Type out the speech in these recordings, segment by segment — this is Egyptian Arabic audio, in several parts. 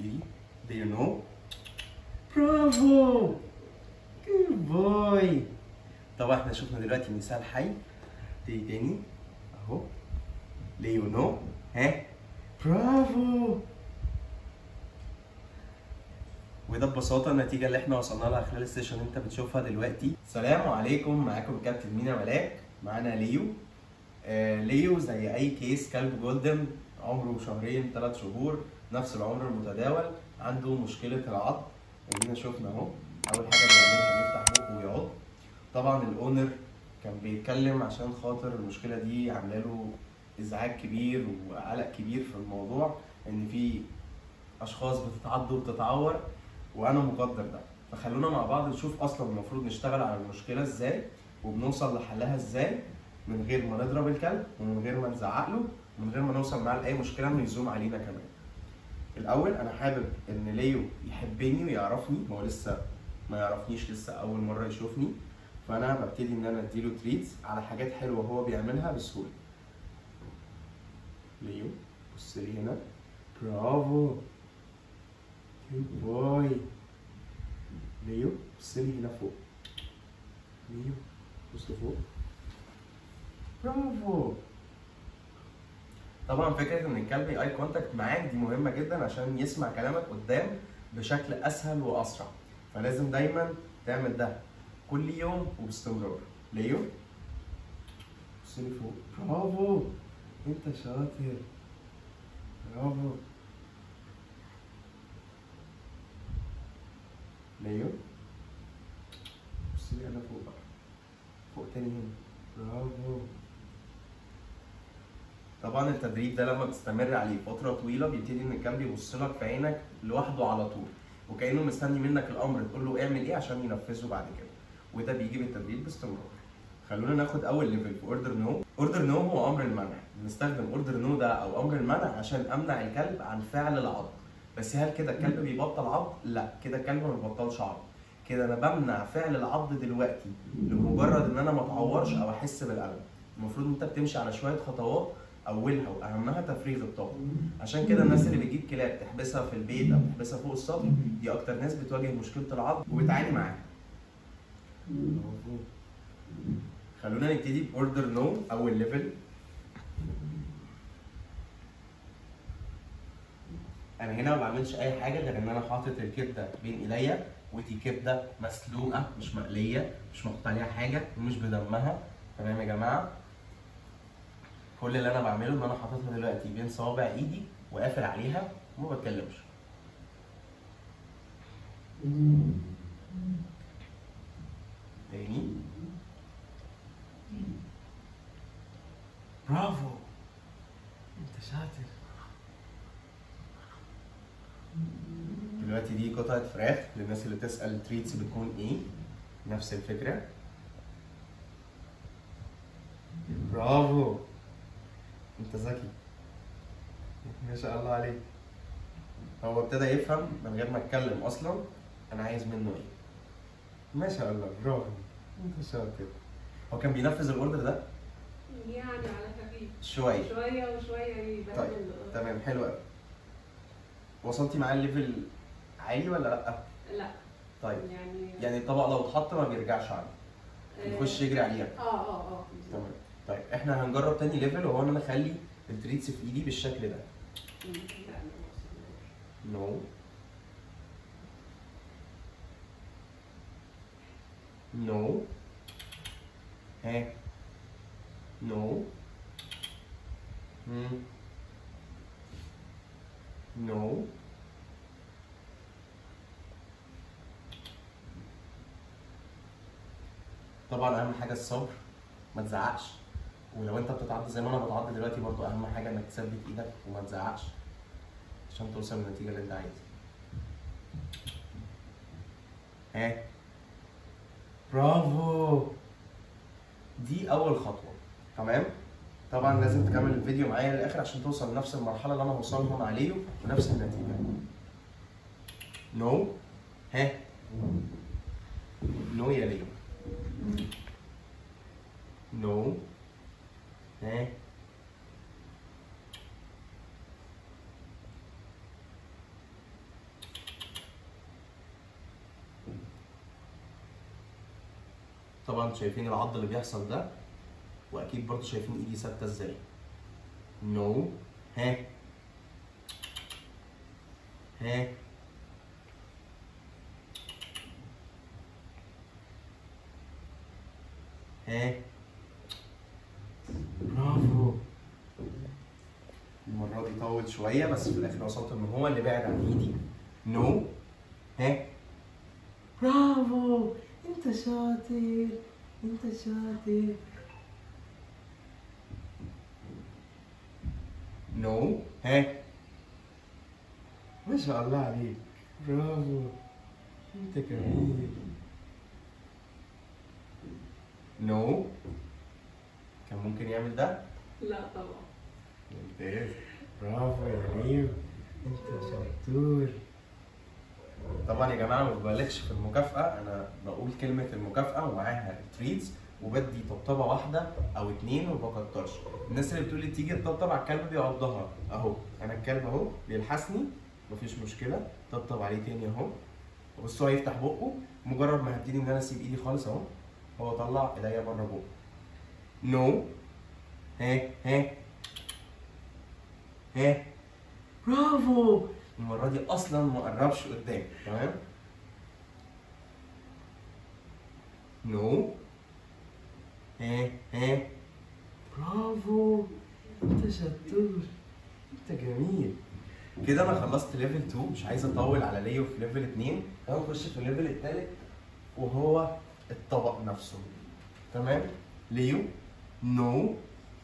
ايدي Do you know? برافو جود بوي طبعا احنا شفنا دلوقتي مثال حي تيجي تاني اهو ليو نو ها برافو وده ببساطه النتيجه اللي احنا وصلنا لها خلال السيشن اللي انت بتشوفها دلوقتي السلام عليكم معاكم كابتن مينا ملاك معانا ليو آه ليو زي اي كيس كلب جولدن عمره شهرين ثلاث شهور نفس العمر المتداول عنده مشكله العض ودينا شفنا اهو اول حاجه بيعملها بيفتح بقه ويعض طبعا الاونر كان بيتكلم عشان خاطر المشكله دي عامله له ازعاج كبير وقلق كبير في الموضوع ان في اشخاص بتتعض وبتتعور وانا مقدر ده فخلونا مع بعض نشوف اصلا المفروض نشتغل على المشكله ازاي وبنوصل لحلها ازاي من غير ما نضرب الكلب ومن غير ما نزعق له ومن غير ما نوصل معاه لاي مشكله انه يزوم علينا كمان الاول انا حابب ان ليو يحبني ويعرفني هو لسه ما يعرفنيش لسه اول مره يشوفني فانا ببتدي ان انا اديله تريتس على حاجات حلوه هو بيعملها بسهوله ليو بص لي هنا برافو جود بوي ليو بص لي هنا فوق ليو بص لفوق برافو طبعا فكره ان الكلب اي كونتاكت معاك دي مهمه جدا عشان يسمع كلامك قدام بشكل اسهل واسرع فلازم دايما تعمل ده كل يوم وباستمرار ليو بص لي فوق برافو انت شاطر برافو ليو بص لي انا فوق بقى فوق تاني هنا برافو طبعا التدريب ده لما بتستمر عليه فتره طويله بيبتدي ان الكلب يبص لك في عينك لوحده على طول وكانه مستني منك الامر تقول له اعمل ايه عشان ينفذه بعد كده وده بيجي بالتدريب باستمرار خلونا ناخد اول ليفل في اوردر نو اوردر نو هو امر المنع بنستخدم اوردر نو ده او امر المنع عشان امنع الكلب عن فعل العض بس هل كده الكلب بيبطل عض لا كده الكلب ما بيبطلش عض كده انا بمنع فعل العض دلوقتي لمجرد ان انا ما اتعورش او احس بالالم المفروض انت بتمشي على شويه خطوات اولها واهمها تفريغ الطاقه عشان كده الناس اللي بتجيب كلاب تحبسها في البيت او تحبسها فوق السطح دي اكتر ناس بتواجه مشكله العض وبتعاني معاها خلونا نبتدي باوردر نو اول ليفل انا هنا ما بعملش اي حاجه غير ان انا حاطط الكبده بين ايديا ودي كبده مسلوقه مش مقليه مش محطوط عليها حاجه ومش بدمها تمام يا جماعه كل اللي انا بعمله ان انا حاططها دلوقتي بين صوابع ايدي وقافل عليها وما بتكلمش تاني برافو انت شاطر دلوقتي دي قطعة فراخ للناس اللي تسأل التريتس بتكون ايه نفس الفكرة برافو انت ذكي ما شاء الله عليك هو ابتدى يفهم من غير ما اتكلم اصلا انا عايز منه ايه ما شاء الله برافو انت شاطر هو كان بينفذ الاوردر ده يعني على خفيف شويه شوية وشوية يبدل طيب تمام حلو قوي وصلتي معاه الليفل عالي ولا لا لا طيب يعني يعني الطبق لو اتحط ما بيرجعش عنه بيخش يجري عليها اه اه اه تمام طيب احنا هنجرب تاني ليفل وهو ان انا اخلي التريتس في ايدي بالشكل ده مم. لا، أنا ما وصلناش. نو نو ها نو نو طبعا اهم حاجه الصبر ما تزعقش ولو انت بتتعض زي ما انا بتعض دلوقتي برضو اهم حاجه انك تثبت ايدك وما تزعقش عشان توصل للنتيجه اللي انت عايزها ها برافو دي اول خطوه تمام طبعا لازم تكمل الفيديو معايا للاخر عشان توصل لنفس المرحله اللي انا هوصلها مع ليو ونفس النتيجه نو ها نو يا ليو نو ها طبعا شايفين العض اللي بيحصل ده واكيد برضه شايفين ايدي ثابته ازاي نو ها ها ها برافو المرة دي طول شوية بس في الآخر وصلت إن هو اللي بعد عن إيدي نو ها برافو أنت شاطر أنت شاطر نو ها ما شاء الله عليك برافو أنت جميل نو كان ممكن يعمل ده لا طبعا ممتاز برافو يا نيو انت شطور طبعا يا جماعه ما ببالغش في المكافاه انا بقول كلمه المكافاه ومعاها التريتس وبدي طبطبه واحده او اتنين وما بكترش الناس اللي بتقول لي تيجي تطبطب على الكلب بيعضها اهو انا الكلب اهو بيلحسني مفيش مشكله طبطب عليه تاني اهو بص هو يفتح بقه مجرد ما هبتدي ان انا اسيب ايدي خالص اهو هو طلع ايديا بره بقه نو ها ها ها برافو المرة دي أصلا ما قربش قدام تمام نو ها ها برافو انت شطور انت جميل كده انا خلصت ليفل 2 مش عايز اطول على ليو في ليفل 2 انا نخش في الليفل الثالث وهو الطبق نفسه تمام ليو نو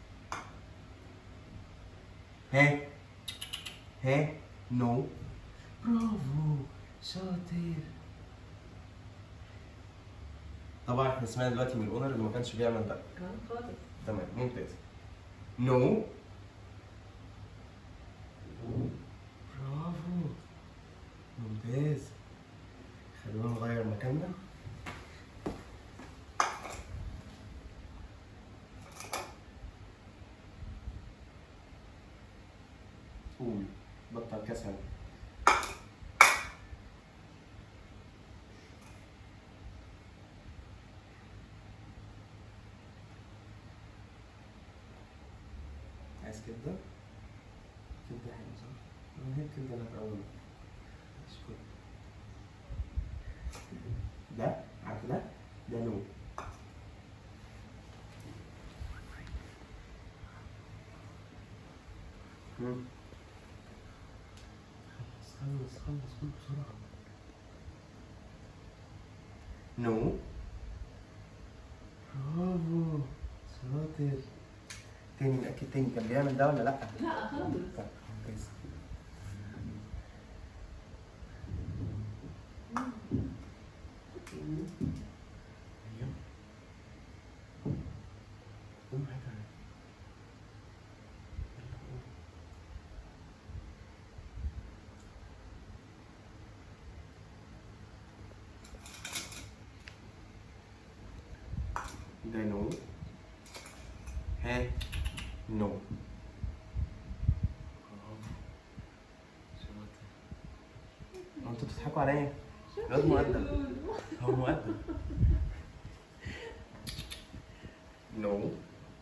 ها ها نو برافو شاطر طبعا احنا سمعنا دلوقتي من الاونر اللي ما كانش بيعمل ده كان خالص تمام ممتاز نو برافو ممتاز خلونا نغير مكاننا قول بطل كسل عايز كبدة؟ كبدة حلوة صح؟ أنا هي الكبدة اللي هتقوم اشكر ده عارف ده؟ ده نو مم. خلص خلص خلص قول بسرعة نو برافو شاطر تاني نأكد تاني كان بيعمل ده ولا لأ؟ لا خالص طيب ممتاز ايوه قوم حاجة يلا قوم ده نو ها نو هو انتوا بتضحكوا عليا الواد مؤدب هو مؤدب نو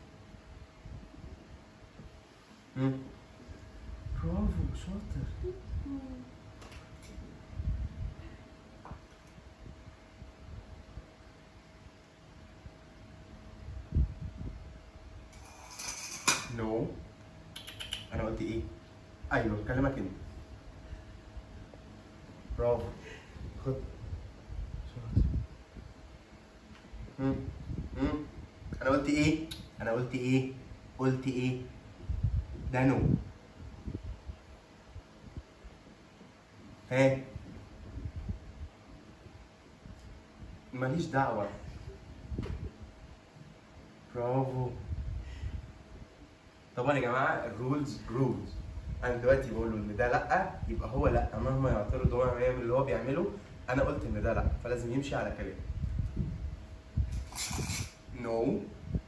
برافو شاطر نو انا قلت ايه ايوه بكلمك انت برافو خد شاطر مم. مم. انا قلت ايه انا قلت ايه قلت ايه ده نو ها ماليش دعوة برافو طبعا يا جماعة الرولز رولز انا دلوقتي بقول له ان ده لا يبقى هو لا مهما يعترض هو يعمل اللي هو بيعمله انا قلت ان ده لا فلازم يمشي على كلامي نو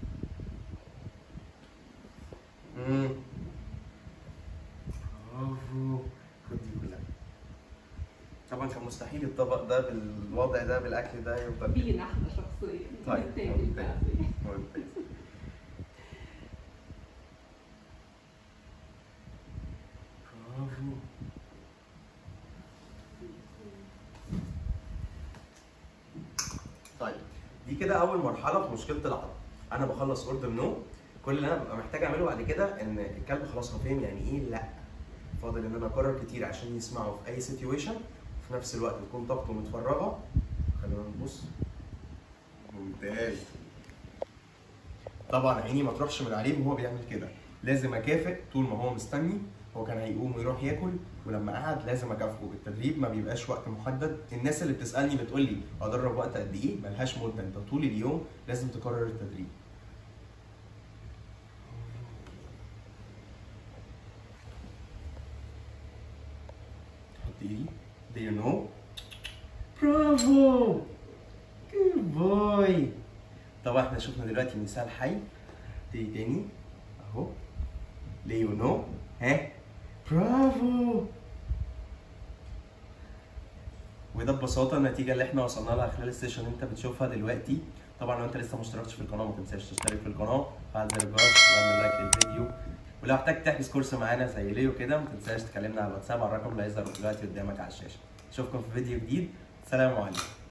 امم برافو خد دي كلها طبعا كان مستحيل الطبق ده بالوضع ده بالاكل ده يفضل كده. فينا احنا شخصيا طيب، التاني ممتاز. بقى. ممتاز. برافو طيب دي كده اول مرحله في مشكله العضل انا بخلص اوردر نو كل اللي انا ببقى محتاج اعمله بعد كده ان الكلب خلاص هو فاهم يعني ايه لا فاضل ان انا اكرر كتير عشان يسمعه في اي سيتويشن في نفس الوقت تكون طاقته متفرغه خلينا نبص ممتاز طبعا عيني ما تروحش من عليه وهو بيعمل كده لازم اكافئ طول ما هو مستني هو كان هيقوم ويروح ياكل ولما قعد لازم اكافئه التدريب ما بيبقاش وقت محدد الناس اللي بتسالني بتقول لي ادرب وقت قد ايه ملهاش مده انت طول اليوم لازم تكرر التدريب حط ايدي do you know برافو جود بوي طبعا احنا شفنا دلوقتي مثال حي تيجي تاني اهو ليو نو ها برافو وده ببساطه النتيجه اللي احنا وصلنا لها خلال السيشن اللي انت بتشوفها دلوقتي طبعا لو انت لسه ما اشتركتش في القناه ما تنساش تشترك في القناه وفعل زر الجرس واعمل لايك للفيديو ولو احتجت تحجز كورس معانا زي ليو كده ما تنساش تكلمنا على الواتساب على الرقم اللي هيظهر دلوقتي قدامك على الشاشه اشوفكم في فيديو جديد سلام عليكم